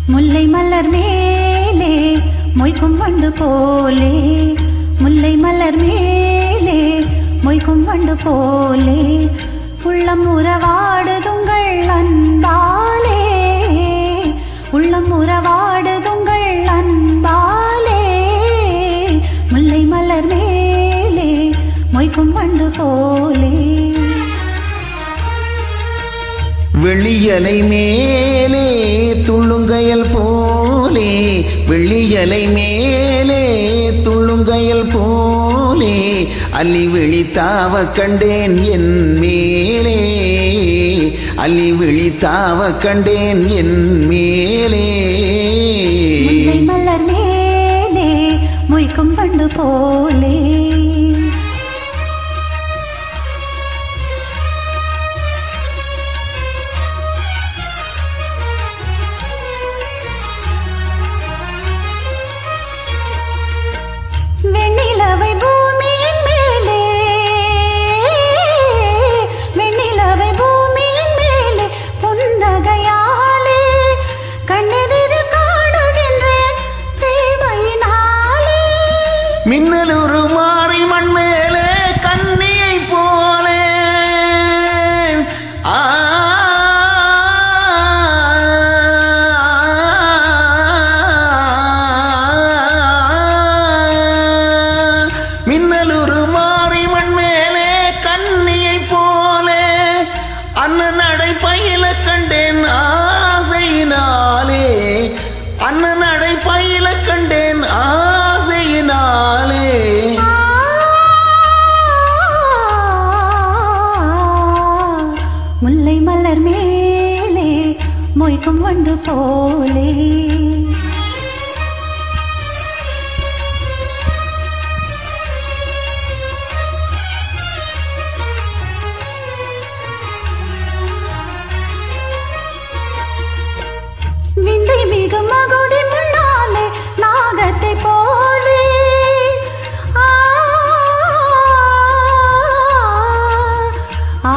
முல்லை மலர் மேலே மொய்க்கும் வண்டு போலே முல்லை மலர் மேலே மொய்க்கும் வண்டு போலே உள்ளம் உறவாடுதுங்கள் அன்பாலே உள்ளம் உறவாடுதுங்கள் அன்பாலே முல்லை மலர் மேலே மொய்க்கும் வண்டு போலே வெள்ளியலை மேலே துள்ளுங்கையல் போலே வெள்ளியலை மேலே துள்ளுங்கையல் போலே அள்ளி விழித்தாவ கண்டேன் என் மேலே அள்ளி விழித்தாவ கண்டேன் என் மேலே முல்லை மலர் மேலே மொய்க்கும் வண்டு போலே வெண்ணிலவை பூமியின் மேலே வெண்ணிலவை பூமியின் மேலே புன்னகையாலே கண்ணெதிர் காணுகின்றேன் பிரேமையினாலே மின்னலுரு மாறி மண் மேலே கண்ணியை போலே ஆ மின்னலுரு மாறி மண் மேலே கண்ணியை போலே அண்ணன் நடை பயில கண்டேன் ஆசையினாலே அண்ணன் நடை பயில கண்டேன் ஆசையினாலே முல்லை மலர் மேலே மொய்க்கும் வண்டு போலே விந்தை மிகு மகுடி முன்னாலே நாகத்தை போலே ஆ ஆ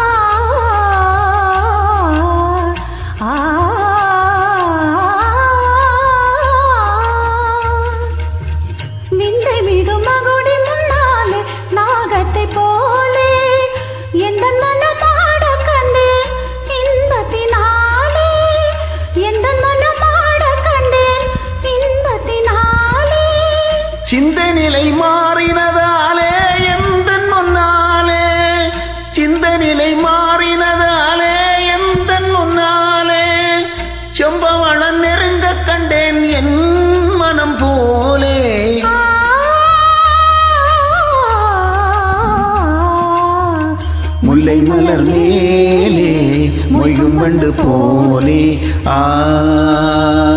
ஆ விந்தை மிகு மகுடி முன்னாலே நாகத்தை போலே எந்த மனம் ஆட கண்டேன் இன்பத்தினாலே எந்த மனம் ஆட கண்டேன் இன்பத்தினாலே சிந்த நிலை மாறினதாலே எந்த முன்னாலே சிந்த நிலை மாறினதாலே எந்த முன்னாலே செம்பவளன் நெருங்க கண்டேன் என் மனம் போலே ஆ முல்லை மலர் மேலே மொய்கும் வண்டு போலே ஆ